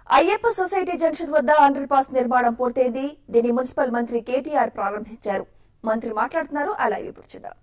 Ayyappa society junction వద్ద underpass నిర్మాణం పూర్తయింది దీన్ని మున్సిపల్ మంత్రి కేటీఆర్ ప్రారంభించారు మంత్రి మాట్లాడుతున్నారు అలా ఇప్పుడు చూద్దాం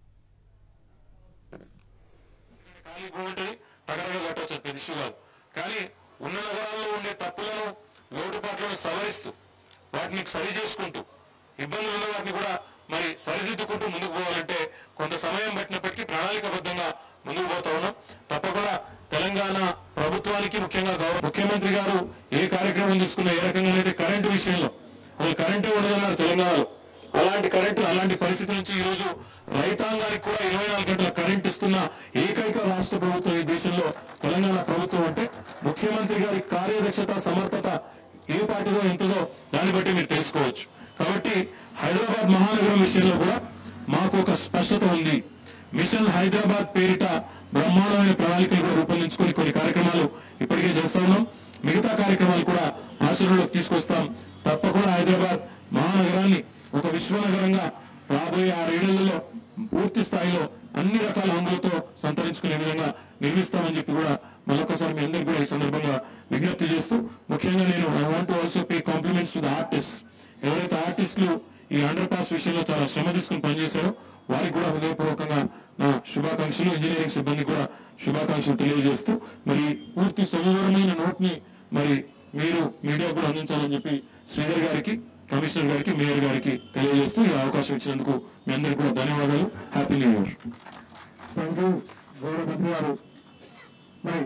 ఖాళీ భూమి ఉంటుంది టగరగా కట్టవచ్చు పెద్ద ఇష్యూ కాదు కానీ ఉన్న నగరాల్లో ఉండే తప్పులను లోటుపాట్లను సవరిస్తూ వాటిని సరి చేసుకుంటూ ఇబ్బందులు ఉన్న వాటిని కూడా మరి సరిదిద్దుకుంటూ ముందుకు పోవాలంటే కొంత సమయం పట్టినప్పటికీ ప్రణాళికబద్ధంగా ముందుకు పోతా ఉన్నాం తప్పకుండా తెలంగాణ ప్రభుత్వానికి ముఖ్యంగా గౌరవ ముఖ్యమంత్రి గారు ఏ కార్యక్రమం తీసుకున్నా ఏ రకంగానైతే కరెంటు విషయంలో అసలు కరెంటే ఉండదన్నారు తెలంగాణలో అలాంటి కరెంటు అలాంటి పరిస్థితి నుంచి ఈ రోజు రైతాంగానికి కూడా ఇరవై నాలుగు గంటల కరెంట్ ఇస్తున్న ఏకైక రాష్ట్ర ప్రభుత్వం ఈ దేశంలో తెలంగాణ ప్రభుత్వం అంటే ముఖ్యమంత్రి గారి కార్యదక్షత సమర్థత ఏ పార్టీలో ఎంతదో దాన్ని బట్టి మీరు తెలుసుకోవచ్చు కాబట్టి హైదరాబాద్ మహానగరం విషయంలో కూడా మాకు ఒక స్పష్టత ఉంది మిషన్ హైదరాబాద్ పేరిట బ్రహ్మాండమైన ప్రణాళికలు కూడా రూపొందించుకొని కొన్ని కార్యక్రమాలు ఇప్పటికే చేస్తా ఉన్నాం మిగతా కార్యక్రమాలు కూడా ఆచరణలోకి తీసుకొస్తాం తప్పకుండా హైదరాబాద్ మహానగరాన్ని ఒక విశ్వనగరంగా రాబోయే ఆరేళ్లలో పూర్తి స్థాయిలో అన్ని రకాల హంగులతో సంతరించుకునే విధంగా నిర్మిస్తామని చెప్పి కూడా మరొకసారి మీ అందరికీ కూడా ఈ సందర్భంగా విజ్ఞప్తి చేస్తూ ముఖ్యంగా నేను I want also pay compliments to the artist ఎవరైతే ఆర్టిస్టులు ఈ అండర్ పాస్ విషయంలో చాలా శ్రమ తీసుకుని పనిచేశారో వారికి కూడా హృదయపూర్వకంగా నా శుభాకాంక్షలు ఇంజనీరింగ్ సిబ్బంది కూడా శుభాకాంక్షలు తెలియజేస్తూ మరి పూర్తి సుమధురమైన నోట్ ని మరి మీరు మీడియా కూడా అందించాలని చెప్పి శ్రీధర్ గారికి కమిషనర్ గారికి మేయర్ గారికి తెలియజేస్తూ ఈ అవకాశం ఇచ్చినందుకు మీ అందరికీ కూడా ధన్యవాదాలు happy new year thank you గౌరవ మంత్రి గారు మరి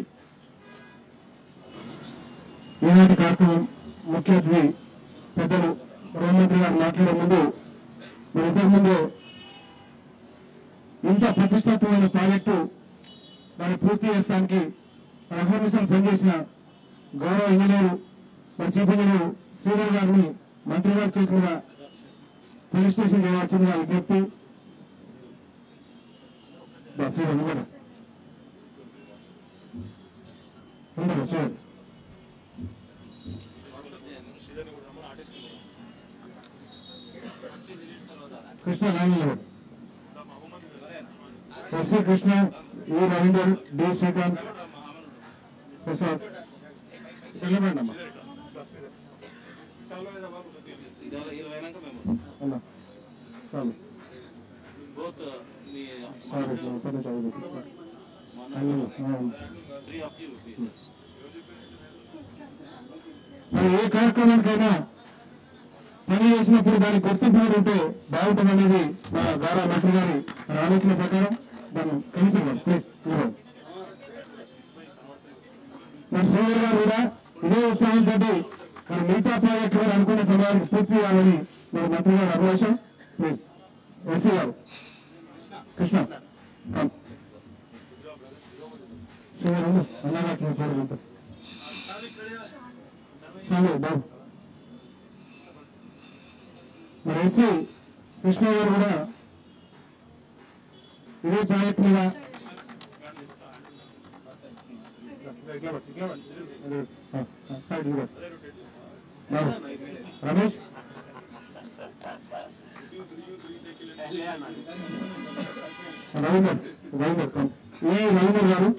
ఈనాటి కార్యక్రమం ముఖ్య అతిథి పెద్దలు హోంమంత్రి గారు మాట్లాడే ముందు మరి ఇంతకు ముందు ఇంత ప్రతిష్టాత్మకమైన ప్రాజెక్టు దాన్ని పూర్తి చేస్తానికి అహర్నిశం పనిచేసిన గౌరవ ఇంజనీరు మరి చీఫ్ ఇంజనీర్ శ్రీధర్ గారిని మంత్రి గారి చేతులుగా పోలీస్ స్టేషన్ చేయవలసిందిగా విజ్ఞప్తి దా, శ్రీధర్ ముందర ముందర శ్రీధర్ కృష్ణ నాయన ఎస్సీ కృష్ణ ఈ రవీందర్ డి శ్రీకాంత్ ప్రసాద్ వెళ్ళమండి అమ్మా అమ్మా చాలు both uh, the చాలు పని చాలు three of you. please. మరి ఏ కార్యక్రమానికైనా పని చేసినప్పుడు దాని గుర్తింపు కూడా ఉంటే బాగుంటుంది అనేది మన గౌరవ మంత్రి గారి మరి ఆలోచన ప్రకారం దాన్ని కనీసం ప్లీజ్ ఇవ్వండి మరి శ్రీధర్ గారు కూడా ఇదే ఉత్సాహంతో మరి మిగతా ప్రాజెక్టు కూడా అనుకున్న సమయానికి పూర్తి చేయాలని మరి మంత్రి గారు అభిలాషం ప్లీజ్ ఎస్సీ గారు కృష్ణ కమ్. శ్రీధర్ ఉండు. అన్నగా చూడండి చాలు బాబు మరి ఎస్సీ కృష్ణ గారు కూడా ఇదే ప్రాజెక్ట్ మీద ఆ, ఆ, సైడ్ ఇదిగో. బాబు. రమేష్ రవీందర్ రవీందర్ కమ్. ఏ రవీందర్ గారు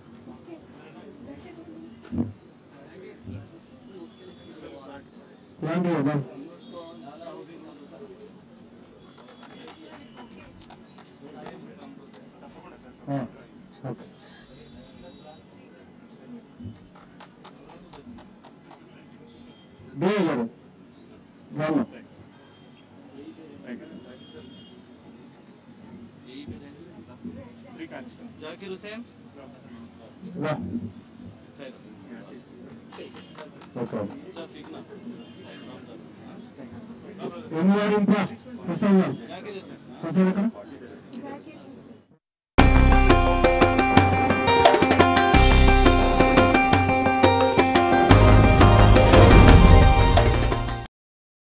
రండి బాబు ఆ, ఓకే డిఏ గారు రామ్మా Zakir Hussain. రా Right. Okay Just ignore. ఎన్ని గారు ఇంకా ప్రసాద్ గారు Zakir Hussain. ప్రసాద్ ఎక్కడ